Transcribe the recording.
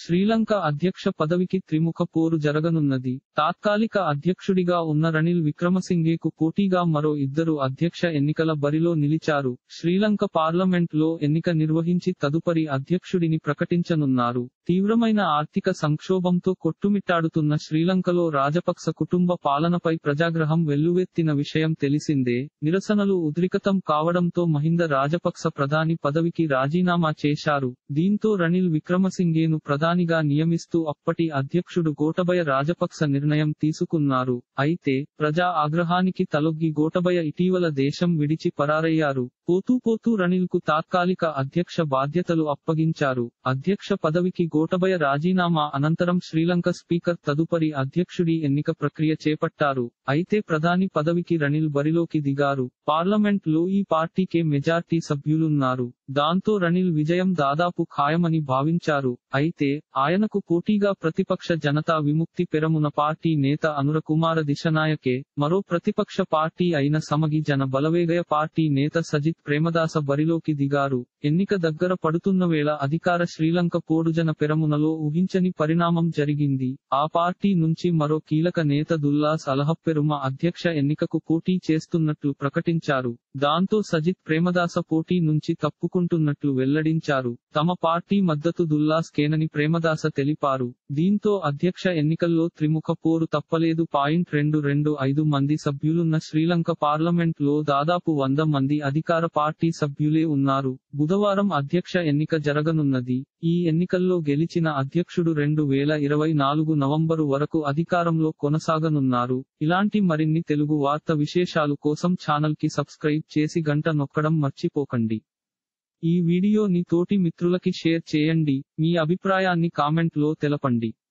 శ్రీలంక అధ్యక్ష పదవికి త్రిముఖ పోరు జరగనున్నది తాత్కాలిక అధ్యక్షుడిగా ఉన్న రనిల్ విక్రమసింఘేకు పోటీగా మరో ఇద్దరు అధ్యక్ష ఎన్నికల బరిలో నిలిచారు శ్రీలంక పార్లమెంట్ లో ఎన్నిక నిర్వహించి తదుపరి అధ్యక్షుడిని ప్రకటించనున్నారు తీవ్రమైన ఆర్థిక సంక్షోభంతో కొట్టుమిట్టాడుతున్న శ్రీలంకలో రాజపక్స కుటుంబ పాలనపై ప్రజాగ్రహం వెల్లువెత్తిన విషయం తెలిసిందే నిరసనలు ఉద్రిక్తం కావడంతో మహింద రాజపక్స ప్రధాని పదవికి రాజీనామా చేశారు దీంతో రనిల్ విక్రమసింఘేను ప్రధానిగా నియమిస్తూ అప్పటి అధ్యక్షుడు గోటబయ రాజపక్స నిర్ణయం తీసుకున్నారు అయితే ప్రజా ఆగ్రహానికి తలొగ్గి గోటబయ ఇటీవల దేశం విడిచి పరారయ్యారు పోతూ పోతూ రనిల్ కు తాత్కాలిక అధ్యక్ష బాధ్యతలు అప్పగించారు అధ్యక్ష పదవికి గోటబయ రాజీనామా అనంతరం శ్రీలంక స్పీకర్ తదుపరి అధ్యక్షుడి ఎన్నిక ప్రక్రియ చేపట్టారు అయితే ప్రధాని పదవికి రనిల్ బరిలోకి దిగారు పార్లమెంట్ లో ఈ పార్టీకే మెజార్టీ సభ్యులున్నారు దాంతో రనిల్ విజయం దాదాపు ఖాయమని భావించారు అయితే ఆయనకు పోటీగా ప్రతిపక్ష జనతా విముక్తి పెరమున పార్టీ నేత అనుర కుమార దిశనాయకే మరో ప్రతిపక్ష పార్టీ అయిన సమగి జన బలవేగయ పార్టీ నేత సజిత్ ప్రేమదాస బరిలోకి దిగారు ఎన్నిక దగ్గర పడుతున్న వేళ అధికార శ్రీలంక పోడుజన పెరమునలో ఊహించని పరిణామం జరిగింది ఆ పార్టీ నుంచి మరో కీలక నేత దుల్లాస్ అలహప్పెరుమ అధ్యక్ష ఎన్నికకు పోటీ చేస్తున్నట్లు ప్రకటించారు దాంతో సజిత్ ప్రేమదాస పోటీ నుంచి తప్పుకుంటున్నట్లు వెల్లడించారు తమ పార్టీ మద్దతు దుల్లాస్ కేనని ప్రేమదాస తెలిపారు దీంతో అధ్యక్ష ఎన్నికల్లో త్రిముఖ పోరు తప్పలేదు పాయింట్ రెండు రెండు ఐదు మంది సభ్యులున్న శ్రీలంక పార్లమెంట్ లో దాదాపు వంద మంది అధికార పార్టీ సభ్యులే ఉన్నారు బుధవారం అధ్యక్ష ఎన్నిక జరగనున్నది ఈ ఎన్నికల్లో గెలిచిన అధ్యక్షుడు రెండు వేల ఇరవై నాలుగు నవంబరు వరకు అధికారంలో కొనసాగనున్నారు ఇలాంటి మరిన్ని తెలుగు వార్త విశేషాలు కోసం ఛానల్ కి సబ్స్క్రైబ్ చేసి గంట నొక్కడం మర్చిపోకండి ఈ వీడియోని తోటి మిత్రులకి షేర్ చేయండి మీ అభిప్రాయాన్ని కామెంట్ లో తెలపండి